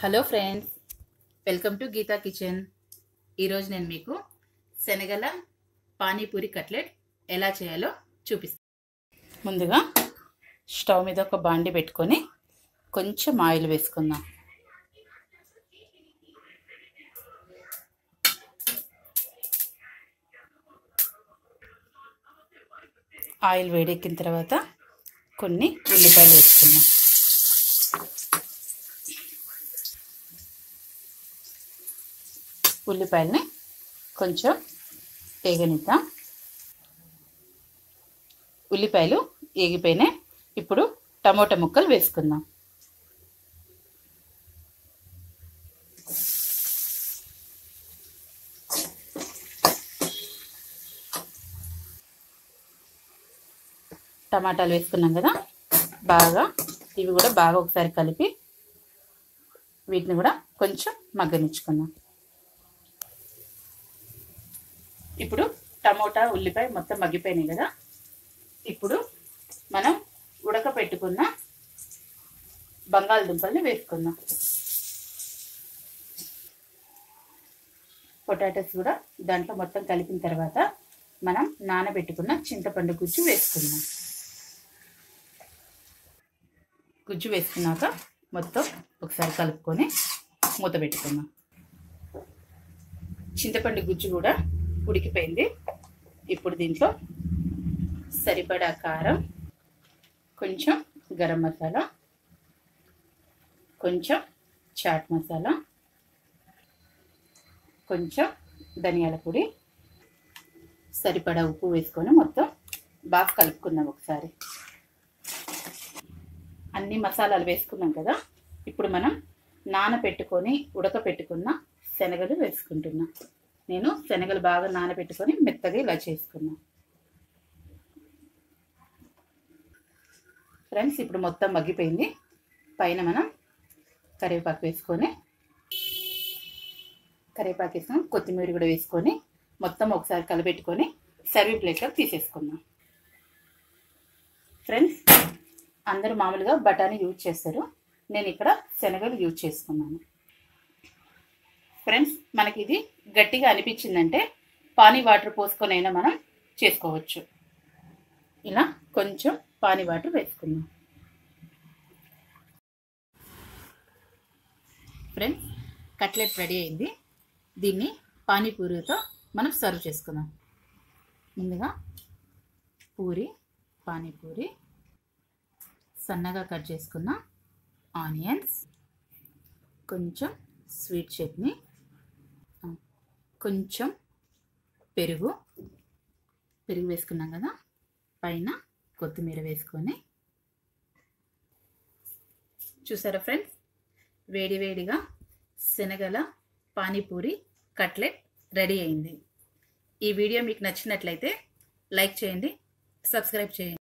hello friends welcome to Geetha kitchen ఈరోజు నేను మీకు శనగల పానీపూరి కట్లెట్ ఎలా చేయాలో చూపిస్తాను ముందుగా స్టవ్ మీద ఒక బాండి పెట్టుకొని కొంచెం ఆయిల్ వేసుకుందాం ఆయిల్ వేడెక్కిన తర్వాత కొన్ని ఉల్లిపాయలు వేసుకుందాం ఉల్లిపాయలని కొంచెం వేగనిద్దాం ఉల్లిపాయలు ఏగిపోయినాయి ఇప్పుడు టమోటా ముక్కలు వేసుకుందాం టమాటాలు వేసుకున్నాం కదా బాగా ఇవి కూడా బాగా ఒకసారి కలిపి వీటిని కూడా కొంచెం మగ్గనిచ్చుకుందాం ఇప్పుడు టమోటా ఉల్లిపాయ మొత్తం మగ్గిపోయినాయి కదా ఇప్పుడు మనం ఉడకపెట్టుకున్న బంగాళదుంపల్ని వేసుకుందాం పొటాటోస్ కూడా దాంట్లో మొత్తం కలిపిన తర్వాత మనం నానబెట్టుకున్న చింతపండు గుజ్జు వేసుకుందాం గుజ్జు వేసుకున్నాక మొత్తం ఒకసారి కలుపుకొని మూత పెట్టుకుందాం చింతపండు గుజ్జు కూడా ఉడికిపోయింది ఇప్పుడు దీంట్లో సరిపడా కారం కొంచెం గరం మసాలా కొంచెం చాట్ మసాలా కొంచెం ధనియాల పొడి సరిపడా ఉప్పు వేసుకొని మొత్తం బాగా కలుపుకుందాం ఒకసారి అన్ని మసాలాలు వేసుకున్నాం కదా ఇప్పుడు మనం నానబెట్టుకొని ఉడకపెట్టుకున్న శనగలు వేసుకుంటున్నాం నేను శనగలు బాగా నానబెట్టుకొని మెత్తగా ఇలా చేసుకున్నాను ఫ్రెండ్స్ ఇప్పుడు మొత్తం మగ్గిపోయింది పైన మనం కరివేపాకు వేసుకొని కరివేపాకు వేసుకొని కొత్తిమీర కూడా వేసుకొని మొత్తం ఒకసారి కలిపెట్టుకొని సర్వింగ్ ప్లేట్లో తీసేసుకుందాం ఫ్రెండ్స్ అందరూ మామూలుగా బఠానీ యూజ్ చేస్తారు నేను ఇక్కడ శనగలు యూజ్ చేసుకున్నాను ఫ్రెండ్స్ మనకి ఇది గట్టిగా అనిపించిందంటే పానీ వాటర్ పోసుకొని అయినా మనం చేసుకోవచ్చు ఇలా కొంచెం పానీ వాటర్ వేసుకుందాం ఫ్రెండ్స్ కట్లెట్ రెడీ అయింది దీన్ని పానీపూరితో మనం సర్వ్ చేసుకుందాం ముందుగా పూరి పానీపూరి సన్నగా కట్ చేసుకున్న ఆనియన్స్ కొంచెం స్వీట్ చట్నీ కొంచెం పెరుగు పెరుగు వేసుకున్నాం కదా పైన కొత్తిమీర వేసుకొని చూసారా ఫ్రెండ్స్ వేడి వేడిగా శనగల పానీపూరి కట్లెట్ రెడీ అయింది ఈ వీడియో మీకు నచ్చినట్లయితే లైక్ చేయండి సబ్స్క్రైబ్ చేయండి